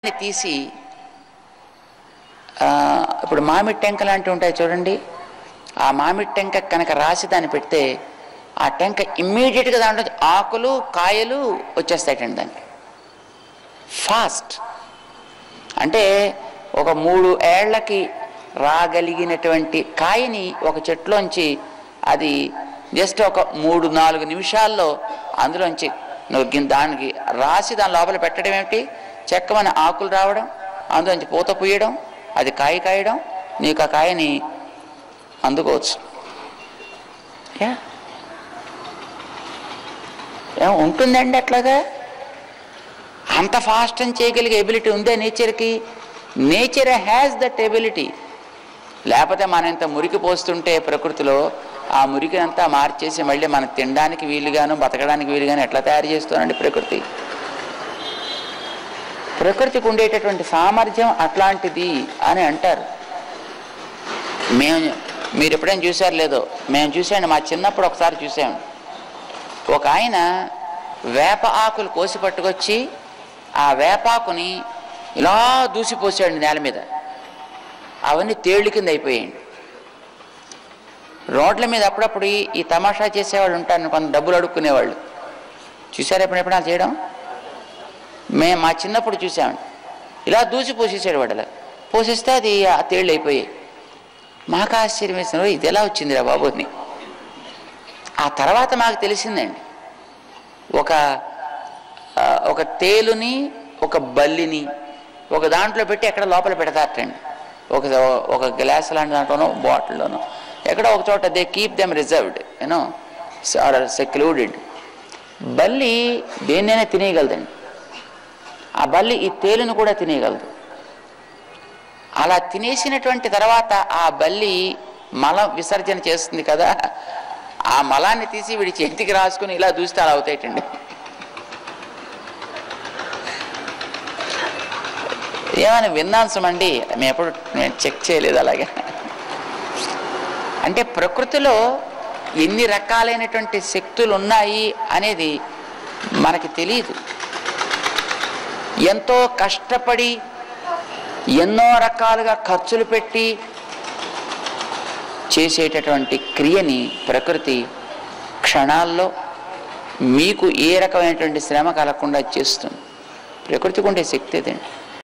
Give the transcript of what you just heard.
తీసి ఆ, ఇప్పుడు మామిడి టెంక లాంటివి ఉంటాయి చూడండి ఆ మామిడి టెంక కనుక రాసి దాన్ని పెడితే ఆ టెంక ఇమ్మీడియట్గా దాంట్లో ఆకులు కాయలు వచ్చేస్తాయటండి దానికి ఫాస్ట్ అంటే ఒక మూడు ఏళ్లకి రాగలిగినటువంటి కాయని ఒక చెట్లోంచి అది జస్ట్ ఒక మూడు నాలుగు నిమిషాల్లో అందులోంచి నువ్వు గిన్- దానికి రాసి దాని లోపల పెట్టడం ఏమిటి చెక్కమని ఆకులు రావడం అందులోంచి పూత పూయడం అది కాయ కాయడం నీకు ఆ కాయని అందుకోవచ్చు యా ఏం ఉంటుందండి అట్లాగా అంత ఫాస్ట్ అని చేయగలిగే ఎబిలిటీ ఉందే నేచర్కి నేచర్ హ్యాస్ దట్ ఎబిలిటీ లేకపోతే మనం ఇంత మురికి పోస్తుంటే ప్రకృతిలో ఆ మురికిని అంతా మార్చేసి మళ్ళీ మనకు తినడానికి వీలుగాను బతకడానికి వీలుగాను ఎట్లా తయారు చేస్తుందండి ప్రకృతి ప్రకృతికి ఉండేటటువంటి సామర్థ్యం అట్లాంటిది అని అంటారు మేము మీరు ఎప్పుడైనా చూసారు లేదో మేము చూసాండి మా చిన్నప్పుడు ఒకసారి చూసాము ఒక ఆయన వేప ఆకులు కోసి పట్టుకొచ్చి ఆ వేపాకుని ఇలా దూసిపోసాడు నేల మీద అవన్నీ తేళ్లు కింద అయిపోయాయండి రోడ్ల మీద అప్పుడప్పుడు ఈ- ఈ తమాషా చేసేవాళ్ళు ఉంటారు కొంత డబ్బులు అడుక్కునేవాళ్ళు చూసారా ఎప్పుడెప్పుడు అలా చేయడం మేము మా చిన్నప్పుడు చూసామండి ఇలా దూసి పోసేసాడు వాడు అలా పోసేస్తే అది ఆ తేళ్ళు అయిపోయాయి మాకు ఆశ్చర్యం వేసిన ఇది ఎలా వచ్చిందిరా బాబు అని ఆ తర్వాత మాకు తెలిసిందండి ఒక ఆ, ఒక తేలుని ఒక బల్లిని ఒక దాంట్లో పెట్టి ఎక్కడ లోపల పెడతారటండి ఒక ఒక గ్లాస్ లాంటి దాంట్లోనో బాటిల్లోనో ఎక్కడో ఒక చోట they keep them reserved you know or secluded బల్లి దేన్నైనా తినేయగలదండి ఆ బల్లి ఈ తేలును కూడా తినేయగలదు అలా తినేసినటువంటి తర్వాత ఆ బల్లి మలం విసర్జన చేస్తుంది కదా ఆ మలాన్ని తీసి వీడి చేతికి రాసుకుని ఇలా దూస్తే అలా అవుతాయటండి ఏమని విన్నాను సుమండి మేము ఎప్పుడు నేను చెక్ చేయలేదు అలాగే అంటే ప్రకృతిలో ఎన్ని రకాలైనటువంటి శక్తులు ఉన్నాయి అనేది మనకి తెలియదు ఎంతో కష్టపడి ఎన్నో రకాలుగా ఖర్చులు పెట్టి చేసేటటువంటి క్రియని ప్రకృతి క్షణాల్లో మీకు ఏ రకమైనటువంటి శ్రమ కలగకుండా చేస్తుంది ప్రకృతికి ఉండే శక్తి అదండి